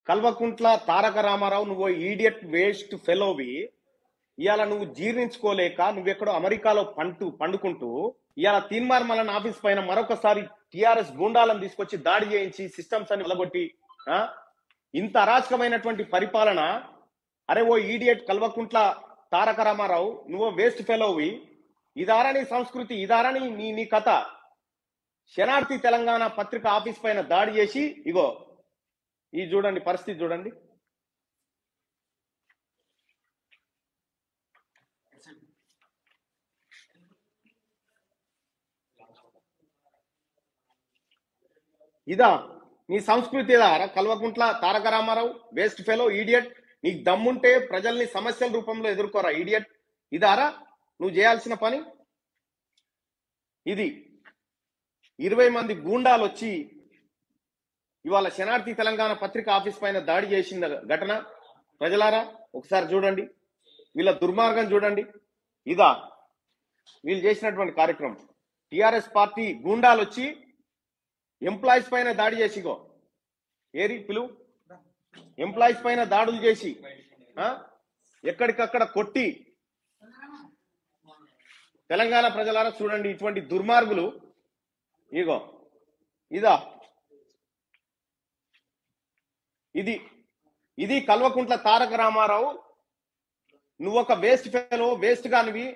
కల్వకుంట్ల తారక రామారావు నువ్వు idiot waste ఫెలోవి ఇవాళ నువ్వు జీర్ణించుకోలేక నువ్వెక్కడో అమెరికాలో పంటు పండుకుంటూ ఇవాళ తీన్మార్ మల్లన్ ఆఫీస్ పైన మరొకసారి టిఆర్ఎస్ గూండాలను తీసుకొచ్చి దాడి చేయించి సిస్టమ్స్ అని వెలగొట్టి ఆ? ఇంత అరాచకమైనటువంటి పరిపాలన అరే ఓ ఈడియట్ కల్వకుంట్ల తారక రామారావు నువ్వు వేస్ట్ ఫెలోవి ఇదారా నీ సంస్కృతి ఇదారా నీ నీ నీ కథ శనార్థి తెలంగాణ పత్రిక ఆఫీస్ పైన దాడి చేసి ఇగో ఈ చూడండి పరిస్థితి చూడండి ఇదా నీ సంస్కృతి ఇదారా Kalvakuntla Taraka Rama Rao waste fellow idiot నీకు దమ్ముంటే ప్రజల్ని సమస్యల రూపంలో ఎదుర్కోరా ఈడియట్ ఇదారా నువ్వు చేయాల్సిన పని ఇది ఇరవై మంది గూండాలు వచ్చి ఇవాళ శనార్థి తెలంగాణ పత్రిక ఆఫీస్ పైన దాడి చేసిన ఘటన ప్రజలారా ఒకసారి చూడండి వీళ్ళ దుర్మార్గం చూడండి ఇదా వీళ్ళు చేసినటువంటి కార్యక్రమం టిఆర్ఎస్ పార్టీ గూండాలు వచ్చి ఎంప్లాయీస్ పైన దాడి చేసిగో ఏరి పిలువు ఎంప్లాయీస్ పైన దాడులు చేసి ఆ? ఎక్కడికక్కడ కొట్టి తెలంగాణ ప్రజలారా చూడండి ఇటువంటి దుర్మార్గులు ఇగో ఇదా ఇది ఇది కల్వకుంట్ల తారక రామారావు నువ్వు ఒక వేస్ట్ ఫెలో వేస్ట్ గానివి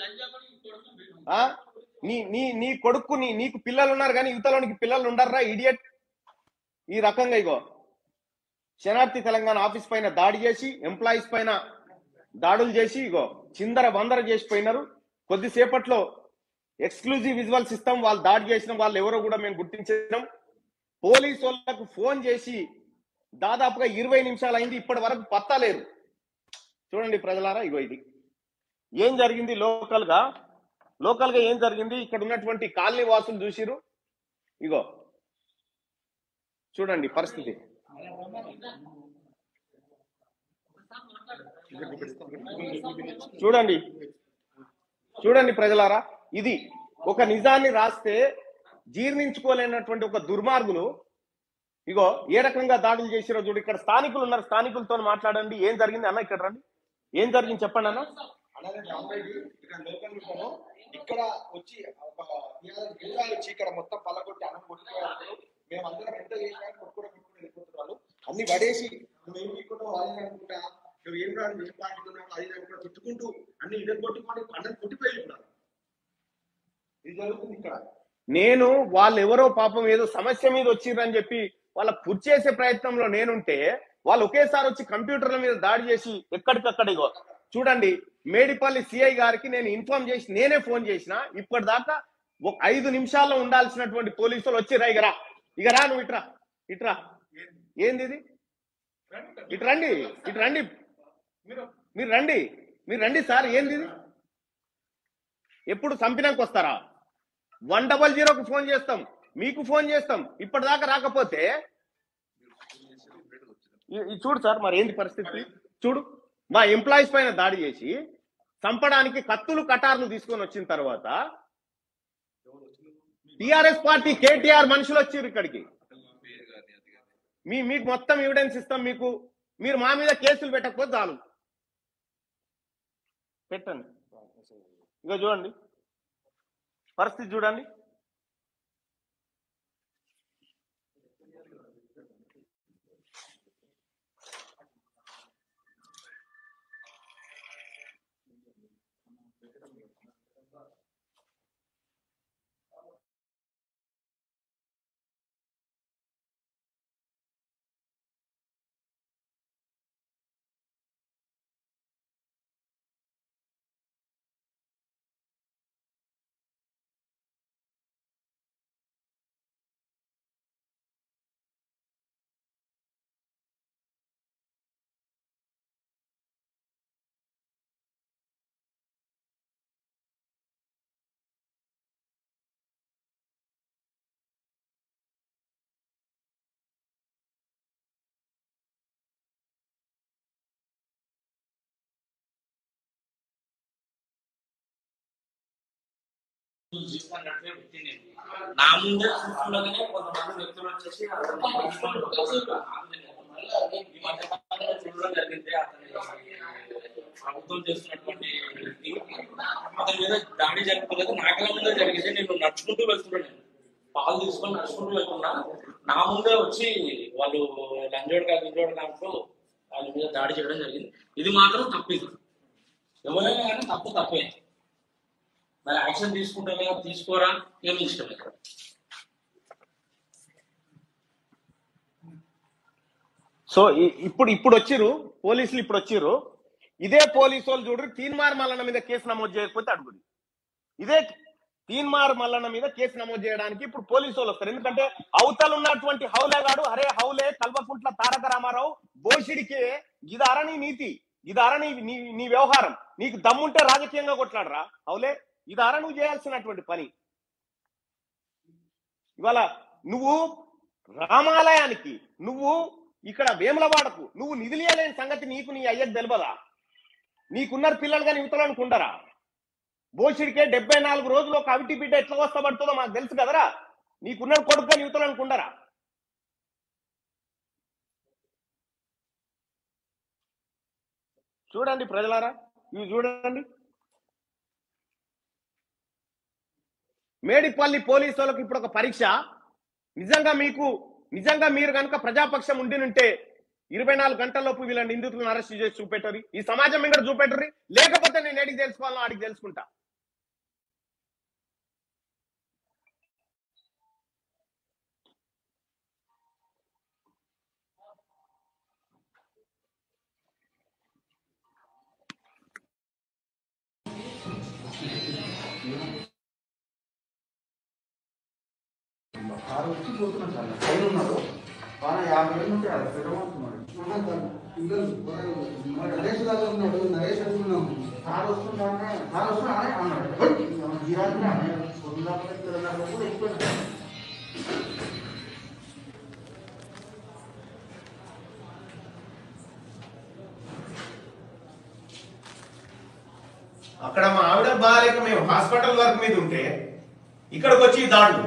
ఆ నీ నీ నీ కొడుకు నీ నీకు పిల్లలు ఉన్నారు కానీ యువతలోనికి పిల్లలు ఉండర్రా ఇడియట్ ఈ రకంగా ఇగో శనార్థి తెలంగాణ ఆఫీస్ పైన దాడి చేసి ఎంప్లాయీస్ పైన దాడులు చేసి ఇగో చిందర వందర చేసిపోయినారు కొద్దిసేపట్లో ఎక్స్క్లూజివ్ విజువల్స్ ఇస్తాం వాళ్ళు దాడి చేసిన వాళ్ళు ఎవరో కూడా మేము గుర్తించినాం పోలీసు వాళ్ళకు ఫోన్ చేసి దాదాపుగా ఇరవై నిమిషాలు అయింది ఇప్పటి వరకు పత్తా లేరు చూడండి ప్రజలారా ఇగో ఇది ఏం జరిగింది లోకల్ గా లోకల్ గా ఏం జరిగింది ఇక్కడ ఉన్నటువంటి కాలనీ వాసులు చూసిరు ఇగో చూడండి పరిస్థితి చూడండి చూడండి ప్రజలారా ఇది ఒక నిజాన్ని రాస్తే జీర్ణించుకోలేనటువంటి ఒక దుర్మార్గులు ఇగో ఏ రకంగా దాడులు చేసిరో చూడు ఇక్కడ స్థానికులు ఉన్నారు స్థానికులతో మాట్లాడండి ఏం జరిగింది అన్న ఇక్కడ రండి ఏం జరిగింది చెప్పండి అన్న అలాగే రామరెడ్డి ఇక్కడ లోకల్ ఉంటాను ఇక్కడ వచ్చి ఒక టీఆర్ఎస్ జిల్లాలు వచ్చి ఇక్కడ మొత్తం పల్లగొట్టి అన్నం కొట్టుకోవాలి మేము అందరం ఎంత చేసినా కొట్టుకోవడం కొట్టుకుని వెళ్ళిపోతున్నారు అన్ని పడేసి నువ్వేం తీసుకుంటావు అది అనుకుంటా నువ్వు ఏం రాదు ఏం పాటిస్తున్నావు అది అనుకుంటా తిట్టుకుంటూ అన్ని ఇద్దరు కొట్టుకొని అన్నం కొట్టిపోయి ఉన్నారు ఇది జరుగుతుంది ఇక్కడ నేను వాళ్ళు ఎవరో పాపం ఏదో సమస్య మీద వచ్చిర్రని చెప్పి వాళ్ళ పుర్ చేసే ప్రయత్నంలో నేనుంటే వాళ్ళు ఒకేసారి వచ్చి కంప్యూటర్ల మీద దాడి చేసి ఎక్కడికక్కడ ఇగో చూడండి మేడిపల్లి సిఐ గారికి నేను ఇన్ఫార్మ్ చేసి నేనే ఫోన్ చేసిన ఇప్పటిదాకా ఒక ఐదు నిమిషాల్లో ఉండాల్సినటువంటి పోలీసులు వచ్చిర్రా ఇక రా ఇక రా నువ్వు ఇట్రా ఇట్రా ఏంది ఇది ఇటు రండి ఇటు రండి మీరు రండి మీరు రండి సార్ ఏంది ఇది ఎప్పుడు చంపినాక వస్తారా వన్ డబల్ జీరోకి ఫోన్ చేస్తాం మీకు ఫోన్ చేస్తాం ఇప్పటిదాకా రాకపోతే ఈ- ఈ చూడు సార్ మరి ఏంది పరిస్థితి చూడు మా ఎంప్లాయీస్ పైన దాడి చేసి చంపడానికి కత్తులు కటార్లు తీసుకొని వచ్చిన తర్వాత టిఆర్ఎస్ పార్టీ కేటీఆర్ మనుషులు వచ్చారు ఇక్కడికి మీ మీకు మొత్తం ఎవిడెన్స్ ఇస్తాం మీకు మీరు మా మీద కేసులు పెట్టకపోతే చాలు పెట్టండి ఇక చూడండి పరిస్థితి చూడండి జీవితాన్ని వ్యక్తి నేను నా ముందే చూస్తుండగానే కొంతమంది వ్యక్తులు వచ్చేసి ఈ మధ్య కాలంలో చూడడం జరిగింది అతని ప్రభుత్వం చేస్తున్నటువంటి దీనికి అతని మీద దాడి జరగలేదు నాకల ముందే జరిగింది నేను నడుచుకుంటూ వెళ్తున్నాను నేను పాలు తీసుకొని నడుచుకుంటూ వెళ్తున్నా నా ముందే వచ్చి వాళ్ళు లంజోడగా గింజోడు దాంట్లో వాళ్ళ మీద దాడి చేయడం జరిగింది ఇది మాత్రం తప్పింది ఎవరైనా కానీ తప్పు తప్పే మరి యాక్షన్ తీసుకుంటారా తీసుకోరా ఏమి ఇష్టం ఇక్కడ సో ఇ- ఇప్పుడు ఇప్పుడు వచ్చిర్రు పోలీసులు ఇప్పుడు వచ్చిర్రు ఇదే పోలీసు వాళ్ళు చూడరు తీన్మార్ మల్లన్న మీద కేసు నమోదు చేయకపోతే అడుగుది ఇదే తీన్మార్ మల్లన్న మీద కేసు నమోదు చేయడానికి ఇప్పుడు పోలీసు వాళ్ళు వస్తారు ఎందుకంటే అవతల ఉన్నటువంటి హౌలేగాడు హరే హౌలే కల్వకుంట్ల తారక రామారావు బోషిడికే ఇదారా నీ నీతి ఇదారా నీ నీ నీ వ్యవహారం నీకు దమ్ముంటే రాజకీయంగా కొట్లాడరా హౌలే ఇదారా నువ్వు చేయాల్సినటువంటి పని ఇవాళ నువ్వు రామాలయానికి నువ్వు ఇక్కడ వేములవాడకు నువ్వు నిధులేలేని సంగతి నీకు నీ అయ్యకు తెలియదా నీకున్నారు పిల్లలు కానీ యువతలకు ఉండరా బోషిడికే డెబ్బై నాలుగు రోజులు ఒక అవిటి బిడ్డ ఎట్లా వస్తబడుతుందో మాకు తెలుసు కదరా నీకున్న కొడుకు కానీ యువతలకు ఉండరా చూడండి ప్రజలారా ఇవి చూడండి మేడిపల్లి పోలీసు వాళ్ళకి ఇప్పుడు ఒక పరీక్ష నిజంగా మీకు నిజంగా మీరు కనుక ప్రజాపక్షం ఉండినుంటే ఇరవై నాలుగు గంటల్లోపు వీళ్ళ నిందితులను అరెస్ట్ చేసి చూపెట్టరు ఈ సమాజం ఇక్కడ చూపెట్టరు లేకపోతే నేను ఏడికి తెలుసుకోవాలో ఆడికి తెలుసుకుంటా కారు వచ్చి పోతున్నాం సార్ పైన ఉన్నారు వాళ్ళ యాభై ఏళ్ళు ఉంటే అది పెట్టమంటున్నాడు నరేష్ గారు ఉన్నాడు నరేష్ అనుకున్నాం కారు వస్తుందానే కారు వస్తున్నానే అన్నాడు గిరాకీ పొందాక తెలంగాణ కూడా ఎక్కువ అక్కడ మా ఆవిడ బాగాలేక మేము హాస్పిటల్ వర్క్ మీద ఉంటే ఇక్కడికి వచ్చి ఈ దాడులు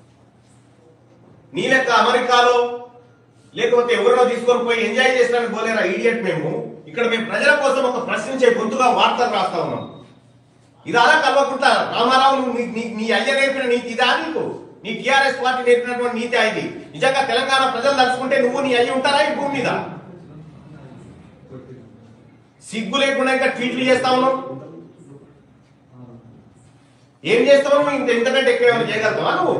నీ లెక్క అమెరికాలో లేకపోతే ఎవరినో తీసుకొని పోయి ఎంజాయ్ చేసినానికి పోలేరా ఈడియట్ మేము ఇక్కడ మేము ప్రజల కోసం ఒక ప్రశ్నించే గొంతుగా వార్తలు రాస్తా ఉన్నాం ఇది అలా కలవకుండా రామారావు నువ్వు నీ- నీ- నీ అయ్య నేర్పిన నీతి ఇదా నీకు నీ టిఆర్ఎస్ పార్టీ నేర్పినటువంటి నీతి ఇది నిజంగా తెలంగాణ ప్రజలు తలుచుకుంటే నువ్వు నీ అయ్యి ఉంటారా ఈ భూమి మీద సిగ్గు లేకుండా ఇంకా ట్వీట్లు చేస్తా ఉన్నావు ఏం చేస్తావు నువ్వు ఇంత ఇంతకంటే ఎక్కువ ఏమైనా చేయగలుగుతావా నువ్వు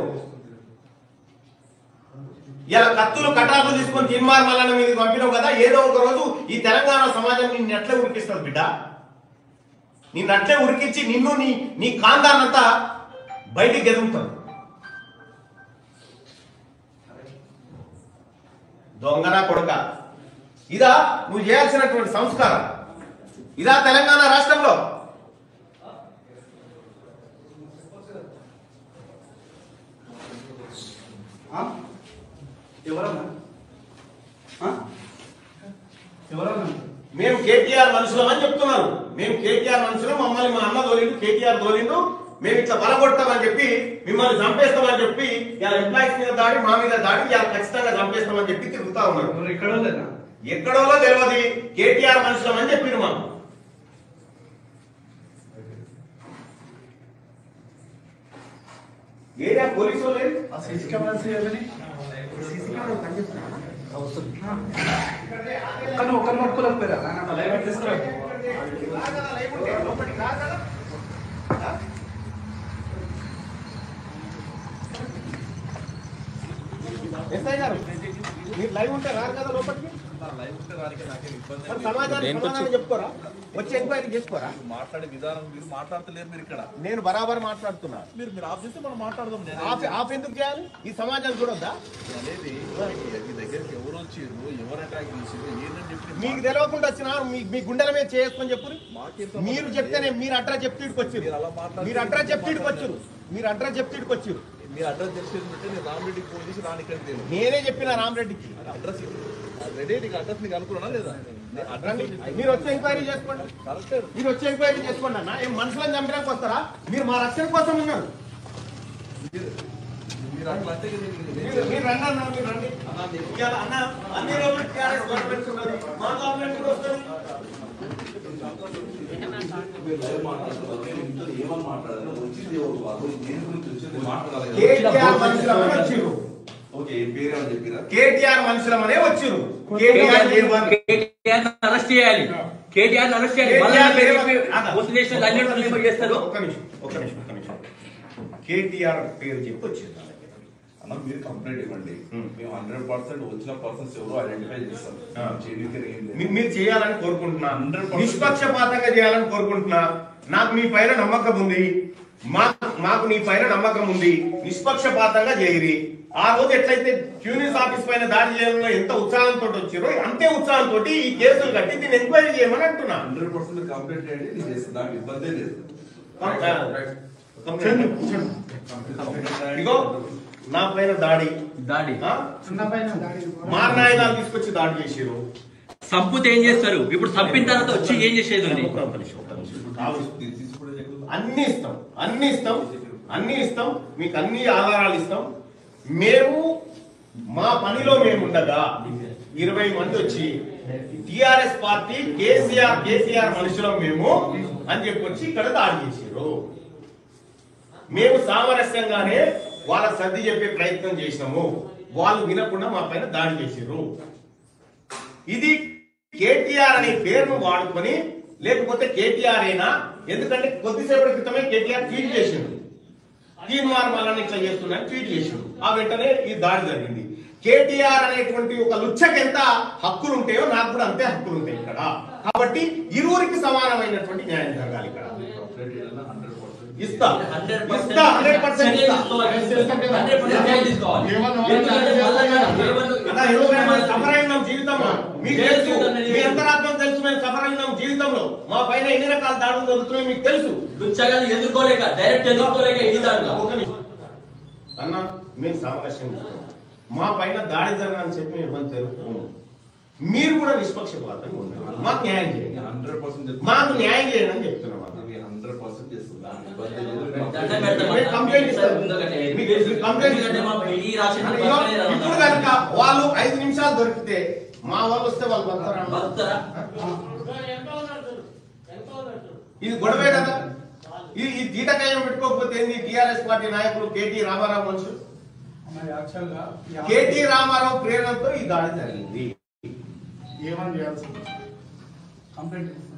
ఇలా కత్తులు కటాకులు తీసుకొని తిన్మార్ మల్లన్న మీదకి పంపినావు కదా ఏదో ఒక రోజు ఈ తెలంగాణ సమాజం నిన్ను ఎట్లే ఉరికిస్తుంది బిడ్డ నిన్ను అట్లే ఉరికించి నిన్ను నీ నీ కాందాన్నంతా బయటికి గెదుగుతాడు దొంగన కొడుక ఇదా నువ్వు చేయాల్సినటువంటి సంస్కారం ఇదా తెలంగాణ రాష్ట్రంలో ఆ? ఎవరన్నా ఆ? ఎవరన్నా మేము కేటీఆర్ మనుషులం అని చెప్తున్నారు మేము కేటీఆర్ మనుషులం మమ్మల్ని మా అన్న తోలిండు కేటీఆర్ తోలిండు మేము ఇట్లా బలగొడతామని చెప్పి మిమ్మల్ని చంపేస్తామని చెప్పి ఇలా ఎంప్లాయీస్ మీద దాడి మా మీద దాడి ఇలా ఖచ్చితంగా చంపేస్తామని చెప్పి తిరుగుతా ఉన్నారు ఎవరు ఇక్కడ లేదా ఎక్కడోలో తెలియదు కేటీఆర్ మనుషులం అని చెప్పారు మాకు ఏరియా పోలీసు వాళ్ళు లేరు? ఆ సీసీ కెమెరాస్ ఏమని సీసీ కెమెరా పనిచేస్తున్నా ఒక్కరిని ఒక్కరిని పట్టుకోలేకపోయారా నాన్న లైవ్ తీసుకురా లోపలికి రా కదా. ఎస్ఐ గారు మీరు లైవ్ ఉంటే రారు కదా లోపలికి మరి సమాజానికి సమాధానం చెప్పుకోరా వచ్చి ఎంక్వైరీ చేసుకోరా మాట్లాడే విధానం మీరు మాట్లాడతలేరు మీరు ఇక్కడ నేను బరాబర్ మాట్లాడుతున్నా మీరు మీరు ఆఫ్ చేస్తే మనం మాట్లాడదాం నేను ఆఫ్ ఆఫ్ ఎందుకు చేయాలి ఈ సమాజం చూడొద్దా అనేది మీ దగ్గరికి ఎవరు వచ్చిర్రు ఎవరు అటాక్ చేసిర్రు ఏంటని చెప్పి మీకు తెలియకుండా వచ్చిన మీ మీ గుండెల మీద చేసుకొని చెప్పు మాకేం మీరు చెప్తేనే మీరు అడ్రస్ చెప్తీడికి వచ్చారు మీరు అలా మాట్లాడితే మీరు అడ్రస్ చెప్తీడికి వచ్చారు మీరు అడ్రస్ చెప్తీడికి వచ్చారు మీరు అడ్రస్ తెలిసేది ఉంటే నేను రామరెడ్డికి ఫోన్ చేసి రాని ఇక్కడికి తెలియదు నేనే చెప్పిన రామరెడ్డికి అడ్రస్ రెడీ నీకు అడ్రస్ నీకు అనుకున్నా లేదా రండి మీరు వచ్చి ఎంక్వైరీ చేసుకోండి కరెక్టే మీరు వచ్చి ఎంక్వైరీ చేసుకోండి అన్న ఏం మనుషులను చంపడానికి వస్తారా మీరు మా రక్షణ కోసం ఉన్నారు మీరు మీరు అట్లా అంటే ఇక నేను- నేను మీరు మీరు రండి అన్న మీరు రండి ఇవాళ అన్న అన్ని రోజులు టీఆర్ఎస్ గవర్నమెంట్ ఉన్నది మా గవర్నమెంట్ కూడా వస్తుంది మీరు లైవ్ మాట్లాడుతున్నారు. నేను ఇంట్లో ఏమని మాట్లాడాను? వచ్చింది ఎవరు వాళ్ళు? దేని గురించి వచ్చింది? మాట్లాడాలి కదా. కేటీఆర్ మనుషులమనే వచ్చిర్రు ఓకే ఏం పేరు అని చెప్పిరా కేటీఆర్ మనుషులమనే వచ్చిర్రు కేటీఆర్ చేయమని కేటీఆర్ అరెస్ట్ చేయాలి కేటీఆర్ అరెస్ట్ చేయాలి మళ్ళా కేటీఆర్ పేరు చేయమని- చెప్పి ఆగు. పోలీస్ స్టేషన్ అన్ని ట్రాన్స్ఫర్ చేస్తారు ఒక్క నిమిషం ఒక్క నిమిషం ఒక్క నిమిషం కేటీఆర్ పేరు చెప్పి వచ్చింది నా దగ్గర. అన్న మీరు కంప్లైంట్ ఇవ్వండి Hmm. మేము హండ్రెడ్ పర్సెంట్ వచ్చిన పర్సన్స్ ఎవరో ఐడెంటిఫై చేస్తాం Ah. చేయడానికి ఏం లేదు మీ- మీరు చేయాలని కోరుకుంటున్నా 100% నిష్పక్షపాతంగా చేయాలని కోరుకుంటున్నా నాకు మీ పైన నమ్మకం ఉంది మాకు మాకు నీ పైన నమ్మకం ఉంది నిష్పక్షపాతంగా చేయరి ఆ రోజు ఎట్లయితే ట్యూనిస్ ఆఫీస్ పైన దాడి చేయడంలో ఎంత ఉత్సాహంతో వచ్చారో అంతే ఉత్సాహంతో ఈ కేసులు కట్టి దీన్ని ఎంక్వైరీ చేయమని అంటున్నా హండ్రెడ్ పర్సెంట్ కంప్లైంట్ చేయండి నేను చేస్తాను నాకు ఇబ్బందే లేదు కూర్చోండి, కూర్చోండి. ఇగో నా పైన దాడి దాడి ఆ? మారణాయుధాలు తీసుకొచ్చి దాడి చేసిరు సంపుతే ఏం చేస్తారు ఇప్పుడు సంపిన తర్వాత వచ్చి ఏం చేసేది ఉంది ఒక్క నిమిషం, ఒక్క నిమిషం. ఆగు. తీసుకునే దగ్గర అన్ని ఇస్తాం అన్ని ఇస్తాం అన్ని ఇస్తాం మీకు అన్ని ఆధారాలు ఇస్తాం మేము మా పనిలో మేము ఉండగా ఇరవై మంది వచ్చి టిఆర్ఎస్ పార్టీ కేసీఆర్ కేసీఆర్ మనుషులం మేము అని చెప్పి వచ్చి ఇక్కడ దాడి చేసారు మేము సామరస్యంగానే వాళ్ళ సర్ది చెప్పే ప్రయత్నం చేసినాము వాళ్ళు వినకుండా మా పైన దాడి చేసారు ఇది కేటీఆర్ అనే పేరును వాడుకొని లేకపోతే కేటీఆర్ అయినా ఎందుకంటే కొద్దిసేపటి క్రితమే కేటీఆర్ ట్వీట్ చేసిండు తీర్మానం వల్ల ఇట్లా చేస్తున్నాను ట్వీట్ చేసిండు ఆ వెంటనే ఈ దాడి జరిగింది కేటీఆర్ అనేటువంటి ఒక లుచ్చకి ఎంత హక్కులు ఉంటాయో నాకు కూడా అంతే హక్కులు ఉంటాయి ఇక్కడ కాబట్టి ఇరువురికి సమానమైనటువంటి న్యాయం జరగాలి ఇక్కడ కంప్లైంట్ చేయాలన్నా హండ్రెడ్ పర్సెంట్ ఇస్తా ఇస్తా హండ్రెడ్ పర్సెంట్ ఇస్తా అలా ఎందుకంటే మనం సఫర్ అయినాం జీవితంలో మీకు తెలుసు మీ అంతరాత్మకు తెలుసు మేము సఫర్ అయినాం జీవితంలో మా పైన ఎన్ని రకాల దాడులు జరుగుతున్నాయో మీకు తెలుసు లుచ్చగాన్ని ఎదుర్కోలేక డైరెక్ట్ ఎదుర్కోలేక ఈ దాడిలో ఒక నిమిషం. అన్న మేము సామరస్యం చేస్తాం. మా పైన దాడి జరగని చెప్పి మేము ఇబ్బంది తెలుపుకోము మీరు కూడా నిష్పక్షపాతంగా ఉండాలి మాకు న్యాయం చేయండి హండ్రెడ్ పర్సెంట్ మాకు న్యాయం చేయండి అని చెప్తున్నాం అన్న. హండ్రెడ్ పర్సెంట్ చేస్తున్నాను ఇబ్బంది లేదు దండం పెడతాం. మీరు కంప్లైంట్ ఇస్తారు. ఎందుకంటే మీకు కంప్లైంట్ ఎందుకంటే మా ఈ రాసిన ఇదిగో, ఇప్పుడు కనుక వాళ్ళు ఐదు నిమిషాలు దొరికితే మా వాళ్ళు వస్తే వాళ్ళు బతారా బతుకుతారా? ఇది గొడవే కదా ఇది ఈ తీటకాయం పెట్టుకోకపోతే ఏంది టిఆర్ఎస్ పార్టీ నాయకులు కేటీ రామారావు మనుషులు కేటీ రామారావు ప్రేరణతో ఈ దాడి జరిగింది ఏమని చేయాల్సింది కంప్లైంట్